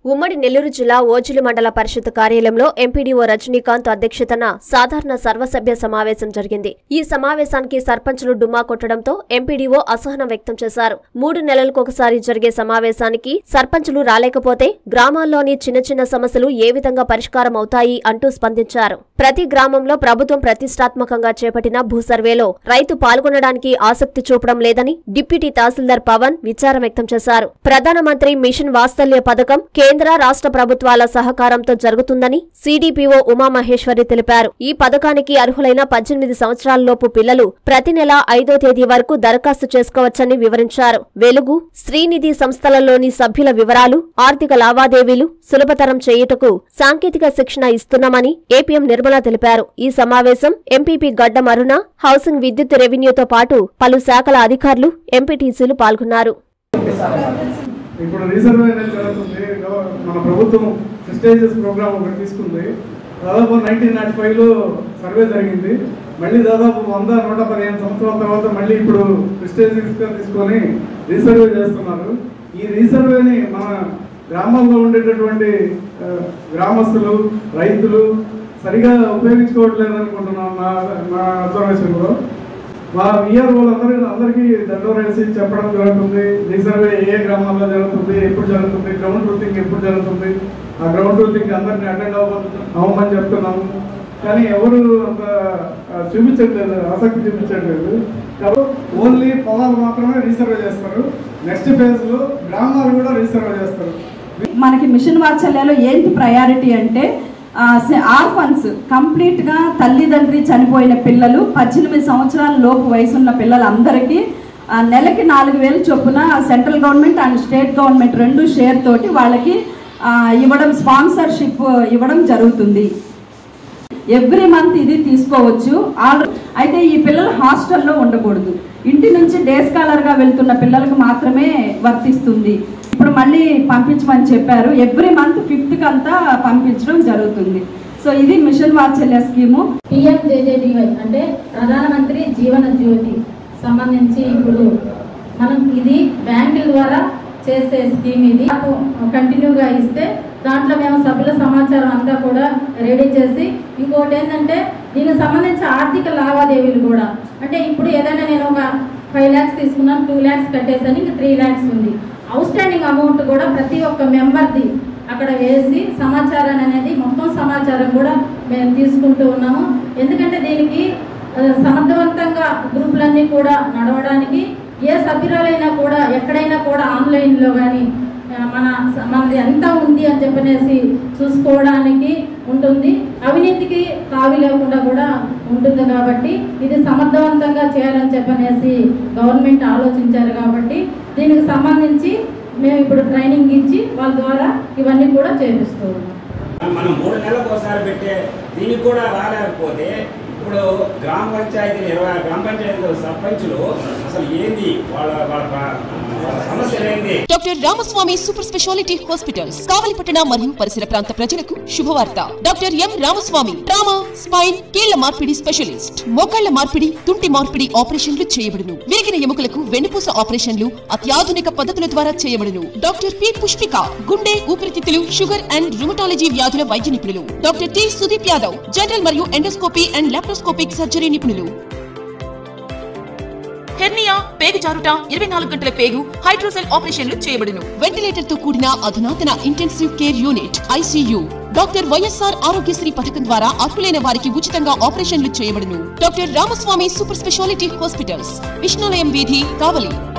ఉమ్మడి నెల్లూరు జిల్లా ఓజిలి మండల పరిషత్ కార్యాలయంలో ఎంపీడీఓ రజనీకాంత్ అధ్యక్షతన సాధారణ సర్వసభ్య సమావేశం జరిగింది ఈ సమావేశానికి సర్పంచులు డుమ్మా కొట్టడంతో ఎంపీడీఓ అసహనం వ్యక్తం చేశారు మూడు నెలలకొకసారి జరిగే సమావేశానికి సర్పంచులు రాలేకపోతే గ్రామాల్లోని చిన్న చిన్న సమస్యలు ఏ విధంగా పరిష్కారం అవుతాయి అంటూ స్పందించారు ప్రతి గ్రామంలో ప్రభుత్వం ప్రతిష్టాత్మకంగా చేపట్టిన భూ సర్వేలో రైతు పాల్గొనడానికి ఆసక్తి చూపడం లేదని డిప్యూటీ తహసీల్దార్ పవన్ విచారం వ్యక్తం చేశారు ప్రధానమంత్రి మిషన్ వాత్సల్య పథకం కేంద్ర రాష్ట్ర ప్రభుత్వాల సహకారంతో జరుగుతుందని సీడీపీఓ ఉమామహేశ్వరి తెలిపారు ఈ పథకానికి అర్హులైన పద్దెనిమిది సంవత్సరాలలోపు పిల్లలు ప్రతి నెల ఐదో తేదీ వరకు దరఖాస్తు చేసుకోవచ్చని వివరించారు వెలుగు శ్రీనిధి సంస్థలలోని సభ్యుల వివరాలు ఆర్థిక లావాదేవీలు సులభతరం చేయుటకు సాంకేతిక శిక్షణ ఇస్తున్నామని ఏపీఎం నిర్మల తెలిపారు ఈ సమావేశం ఎంపీపీ గడ్డం అరుణ హౌసింగ్ విద్యుత్ రెవెన్యూతో పాటు పలు శాఖల అధికారులు ఎంపీటీసీలు పాల్గొన్నారు ఇప్పుడు రీసర్వే అనేది జరుగుతుంది గవ- మన ప్రభుత్వం ప్రెస్టేజియస్ ప్రోగ్రామ్ ఒకటి తీసుకుంది దాదాపు నైన్టీన్ నాటి ఫైవ్లో సర్వే జరిగింది మళ్ళీ దాదాపు వంద నూట పదిహేను సంవత్సరాల తర్వాత మళ్ళీ ఇప్పుడు ప్రెస్టేజియస్గా తీసుకొని రీసర్వే చేస్తున్నారు ఈ రీసర్వేని మన గ్రామాల్లో ఉండేటటువంటి ఆ, గ్రామస్తులు రైతులు సరిగా ఉపయోగించుకోవట్లేదు అనుకుంటున్నాం నా నా అబ్జర్వేషన్లో మా విఆర్ వాళ్ళందరూ అందరికీ దండోర వేసి చెప్పడం జరుగుతుంది రీసర్వే ఏ ఏ గ్రామాల్లో జరుగుతుంది ఎప్పుడు జరుగుతుంది గ్రౌండ్ రూతింగ్ ఎప్పుడు జరుగుతుంది ఆ గ్రౌండ్ రూతింగ్ అందరినీ అటెండ్ అవ్వమని అవ్వమని చెప్తున్నాము కానీ ఎవరు అంత ఆ, చూపించట్లేదు ఆసక్తి చూపించట్లేదు కాబట్టి ఓన్లీ పొలాలు మాత్రమే రీసర్వే చేస్తారు నెక్స్ట్ ఫేజ్లో గ్రామాలు కూడా రీసర్వే చేస్తారు మనకి మిషన్ వాత్సల్యాలో ఏంటి ప్రయారిటీ అంటే ఆర్ఫన్స్ కంప్లీట్గా తల్లిదండ్రి చనిపోయిన పిల్లలు పద్దెనిమిది సంవత్సరాల లోపు వయసున్న పిల్లలందరికీ ఆ, నెలకి నాలుగు వేలు చొప్పున central government and state government రెండు షేర్ తోటి వాళ్ళకి ఆ, ఇవ్వడం స్పాన్సర్షిప్ ఇవ్వడం జరుగుతుంది ఎవ్రీ మంత్ ఇది తీసుకోవచ్చు ఆల్- అయితే ఈ పిల్లలు హాస్టల్లో ఉండకూడదు ఇంటి నుంచి డే స్కాలర్గా వెళ్తున్న పిల్లలకు మాత్రమే వర్తిస్తుంది ఇప్పుడు మళ్ళీ పంపించమని చెప్పారు ఎవ్రీ మంత్ ఫిఫ్త్కి అంతా పంపించడం జరుగుతుంది సో ఇది మిషన్ వాత్సల్య స్కీము పిఎంజేజేబీవై అంటే ప్రధానమంత్రి జీవన జ్యోతి సంబంధించి ఇప్పుడు మనం ఇది బ్యాంకుల ద్వారా చేసే స్కీమ్ ఇది మాకు కంటిన్యూగా ఇస్తే దాంట్లో మేము సభ్యుల సమాచారం అంతా కూడా రెడీ చేసి ఇంకోటి ఏంటంటే దీనికి సంబంధించి ఆర్థిక లావాదేవీలు కూడా అంటే ఇప్పుడు ఏదైనా నేను ఒక ఫైవ్ ల్యాక్స్ తీసుకున్నాను టూ ల్యాక్స్ కట్టేసాను ఇంకా త్రీ ల్యాక్స్ ఉంది అవుట్ స్టాండింగ్ అమౌంట్ కూడా ప్రతి ఒక్క మెంబర్ది అక్కడ వేసి సమాచారాన్ని అనేది మొత్తం సమాచారం కూడా మేము తీసుకుంటూ ఉన్నాము ఎందుకంటే దీనికి ఆ, సమర్థవంతంగా గ్రూపులన్నీ కూడా నడవడానికి ఏ సభ్యురాలైనా కూడా ఎక్కడైనా కూడా ఆన్లైన్లో కానీ మన మనది ఎంత ఉంది అని చెప్పనేసి చూసుకోవడానికి ఉంటుంది అవినీతికి తావి లేకుండా కూడా ఉంటుంది కాబట్టి ఇది సమర్థవంతంగా చేయాలని చెప్పనేసి గవర్నమెంట్ ఆలోచించారు కాబట్టి దీనికి సంబంధించి మేము ఇప్పుడు ట్రైనింగ్ ఇచ్చి వాళ్ళ ద్వారా ఇవన్నీ కూడా చేపిస్తూ ఉన్నాం మనం మూడు నెలలకు ఒకసారి పెట్టే దీనికి కూడా రాలేకపోతే ఇప్పుడు గ్రామ పంచాయతీ నిర్వహణ గ్రామ పంచాయతీ సర్పంచులు అసలు ఏంది వాళ్ళ వాళ్ళ వాళ్ళ సమస్యలు ఏంది doctor Ramaswamy super speciality hospitals కావలిపట్టణ మరియు పరిసర ప్రాంత ప్రజలకు శుభవార్త doctor M Ramaswamy trauma spine కీళ్ల మార్పిడి స్పెషలిస్ట్ మోకాళ్ల మార్పిడి తుంటి మార్పిడి ఆపరేషన్లు చేయబడును విరిగిన ఎముకలకు వెన్నుపూస ఆపరేషన్లు అత్యాధునిక పద్ధతుల ద్వారా చేయబడును డాక్టర్ పి పుష్పిక గుండె ఊపిరితిత్తులు షుగర్ అండ్ రుమటాలజీ వ్యాధుల వైద్య నిపుణులు doctor T Sudeep Yadav general మరియు ఎండోస్కోపీ అండ్ లాప్రోస్కోపిక్ సర్జరీ నిపుణులు హెర్నియా పేగు జారుట ఇరవై నాలుగు గంటల పేగు హైడ్రోసెల్ ఆపరేషన్లు చేయబడును వెంటిలేటర్ తో కూడిన అధునాతన intensive care unit ICU doctor YSR Aarogyasri పథకం ద్వారా అర్హులైన వారికి ఉచితంగా ఆపరేషన్లు చేయబడును doctor Ramaswamy super speciality hospitals Vishnulayam వీధి కావలి